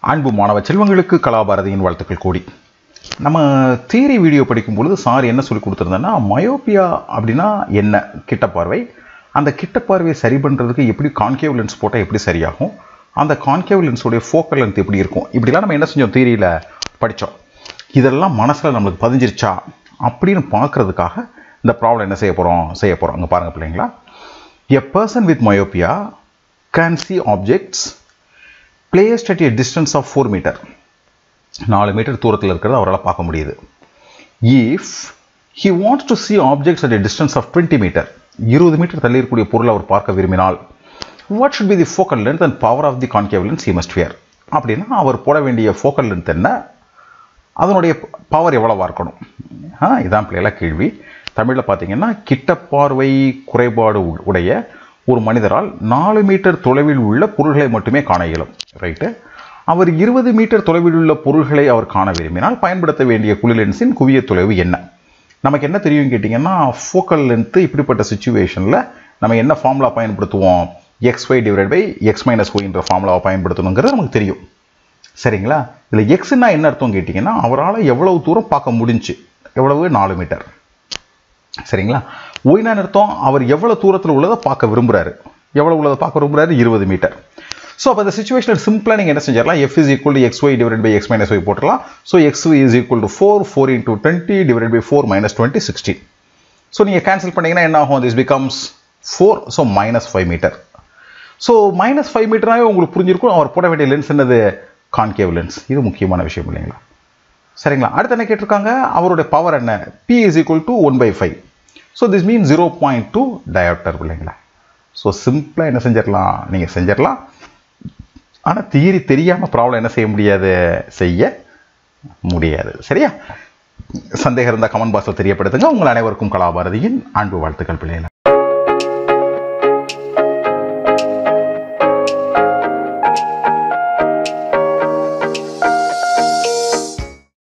அன்பு மாணவ செல்வங்களுக்கு கலாபாரதியின் வாழ்த்துக்கள் கூடி நம்ம தியரி வீடியோ படிக்கும் பொழுது சார் என்ன சொல்லி கொடுத்துருந்தேன்னா மயோப்பியா அப்படின்னா என்ன கிட்ட பார்வை அந்த கிட்ட பார்வையை சரி பண்ணுறதுக்கு எப்படி கான்கேவ் லென்ஸ் போட்டால் எப்படி சரியாகும் அந்த கான்கேவ் லென்ஸோடைய ஃபோக்கல் லென்த் எப்படி இருக்கும் இப்படிலாம் நம்ம என்ன செஞ்சோம் தியரியில் படித்தோம் இதெல்லாம் மனசில் நம்மளுக்கு பதிஞ்சிருச்சா அப்படின்னு பார்க்கறதுக்காக இந்த ப்ராப்ளம் என்ன செய்ய போகிறோம் செய்ய போகிறோம் அங்கே பாருங்கள் பிள்ளைங்களா a person with myopia can see objects placed at a distance of four metre நாலு மீட்டர் தூரத்தில் இருக்கிறத அவரால் பார்க்க முடியுது if he wants to see objects at a distance of twenty metre இருபது மீட்டர் தள்ளி இருக்கக்கூடிய பொருளை அவர் பார்க்க விரும்பினால் what should be the focal length and power of the concave lens he must wear அப்படின்னா அவர் போட வேண்டிய ஃபோக்கல் லென்த் என்ன அதனுடைய பவர் எவ்வளவா இருக்கணும் ஆ இதான் பிள்ளைகளா கேள்வி தமிழில் பார்த்தீங்கன்னா கிட்ட பார்வை குறைபாடு உ- உடைய ஒரு மனிதரால் நாலு மீட்டர் தொலைவில் உள்ள பொருள்களை மட்டுமே காண இயலும் ரைட்டு அவர் இருபது மீட்டர் தொலைவில் உள்ள பொருள்களை அவர் காண விரும்பினால் பயன்படுத்த வேண்டிய குழி லென்ஸின் குவிய தொலைவு என்ன நமக்கு என்ன தெரியும் கேட்டிங்கன்னா ஃபோக்கல் லென்த்து இப்படிப்பட்ட சுச்சுவேஷனில் நம்ம என்ன ஃபார்முலா பயன்படுத்துவோம் x y divide by x minus ஒய்ன்ற ஃபார்முலாவை பயன்படுத்தணுங்கிறது நமக்கு தெரியும் சரிங்களா இதில் எக்ஸ்னா என்ன அர்த்தம் கேட்டிங்கன்னா அவரால் எவ்வளவு தூரம் பார்க்க முடிஞ்சுச்சு எவ்வளவு நாலு மீட்டர் சரிங்களா ஒய்னா அர்த்தம் அவர் எவ்வளோ தூரத்தில் உள்ளதை பார்க்க விரும்புகிறாரு எவ்வளோ உள்ளதை பார்க்க விரும்புகிறாரு இருபது மீட்டர் ஸோ அப்போ இந்த சுச்சுவேஷன் சிம்பிளாக நீங்கள் என்ன செஞ்சிடலாம் f is equal to x y divide by x minus y போட்டுடலாம் so x is equal to four four into twenty divide by four minus twenty sixteen so நீங்கள் கேன்சல் பண்ணீங்கன்னா என்ன ஆகும் this becomes four so minus five metre so minus five மீட்டராகவே உங்களுக்கு புரிஞ்சிருக்கும் அவர் போட வேண்டிய லென்ஸ் என்னது கான்கேவ் லென்ஸ் இது முக்கியமான விஷயம் இல்லைங்களா சரிங்களா அடுத்து என்ன கேட்டிருக்காங்க அவருடைய பவர் என்ன p is equal to one by five so this mean zero point two dioptre இல்லைங்களா ஸோ சிம்பிளாக என்ன செஞ்சிடலாம் நீங்கள் செஞ்சிடலாம் ஆனால் தியரி தெரியாமல் ப்ராப்ளம் என்ன செய்ய முடியாது செய்ய முடியாது சரியா சந்தேகம் இருந்தால் கமெண்ட் பாக்ஸில் தெரியப்படுத்துங்க உங்கள் அனைவருக்கும் கலாபாரதியின் அன்பு வாழ்த்துக்கள் பிள்ளைகளா